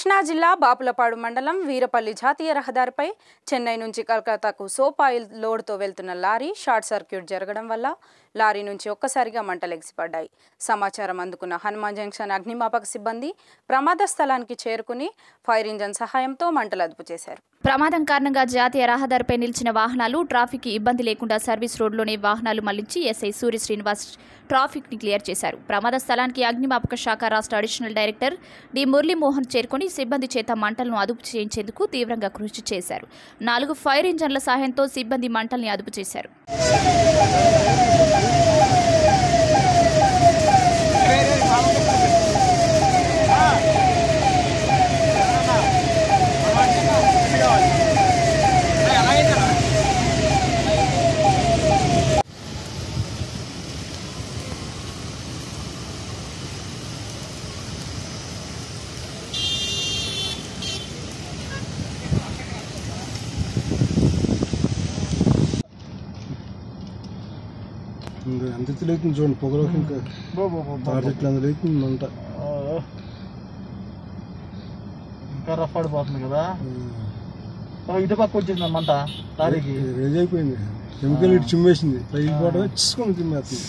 కృష్ణా జిల్లా బాపులపాడు మండలం వీరపల్లి జాతీయ రహదారిపై చెన్నై నుంచి కలకత్తాకు సోప్ ఆయిల్ లోడ్తో వెళ్తున్న లారీ షార్ట్ సర్క్యూట్ జరగడం వల్ల లారీ నుంచి ఒక్కసారిగా మంటలు ఎగిసిపడ్డాయి సమాచారం అందుకున్న హనుమాన్ జంక్షన్ అగ్నిమాపక సిబ్బంది ప్రమాద స్థలానికి చేరుకుని ఫైర్ ఇంజన్ సహాయంతో మంటలు అదుపు చేశారు ప్రమాదం కారణంగా జాతీయ రహదారిపై నిలిచిన వాహనాలు ట్రాఫిక్ కి ఇబ్బంది లేకుండా సర్వీస్ రోడ్లోనే వాహనాలు మళ్లించి ఎస్ఐ సూర్య శ్రీనివాస్ ట్రాఫిక్ ని క్లియర్ చేశారు ప్రమాద స్థలానికి అగ్నిమాపక శాఖ రాష్ట్ర అడిషనల్ డైరెక్టర్ డి మురళీమోహన్ చేరుకుని సిబ్బంది చేత మంటలను అదుపు చేయించేందుకు తీవ్రంగా కృషి చేశారు నాలుగు ఫైర్ ఇంజన్ల సహాయంతో సిబ్బంది మంటల్ని అదుపు చేశారు ఇంకా ఎంత తెలియతుంది చూడండి పొగలోకి ఇంకా తాడి చెట్లు అందులో అవుతుంది మంట ఇంకా రఫ్ ఆడిపోతుంది కదా ఓ, ఇటు పక్క వచ్చింది మంట లారీకి రేజ్ అయిపోయింది కెమికల్ ఇటు చిమ్మేసింది పైకి పోవడం చిసుకొని చిమ్మేస్తుంది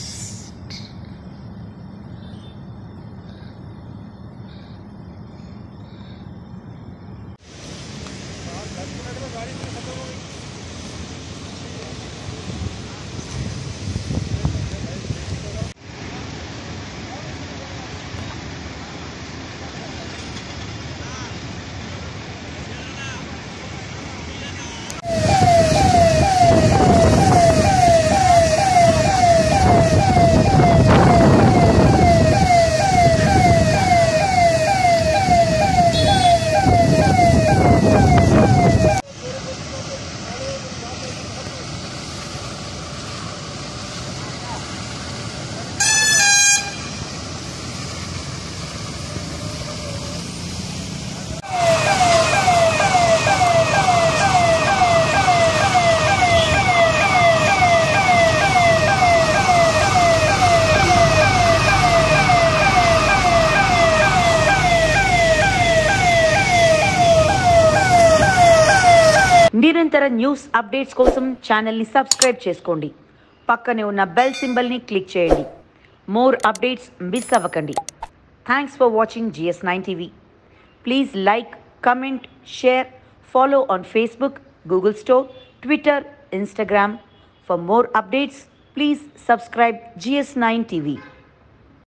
నిరంతర న్యూస్ అప్డేట్స్ కోసం ఛానల్ని సబ్స్క్రైబ్ చేసుకోండి పక్కనే ఉన్న బెల్ సింబల్ని క్లిక్ చేయండి మోర్ అప్డేట్స్ మిస్ అవ్వకండి thanks for watching GS nine TV please like comment share follow on Facebook Google store Twitter Instagram for more updates please subscribe GS nine TV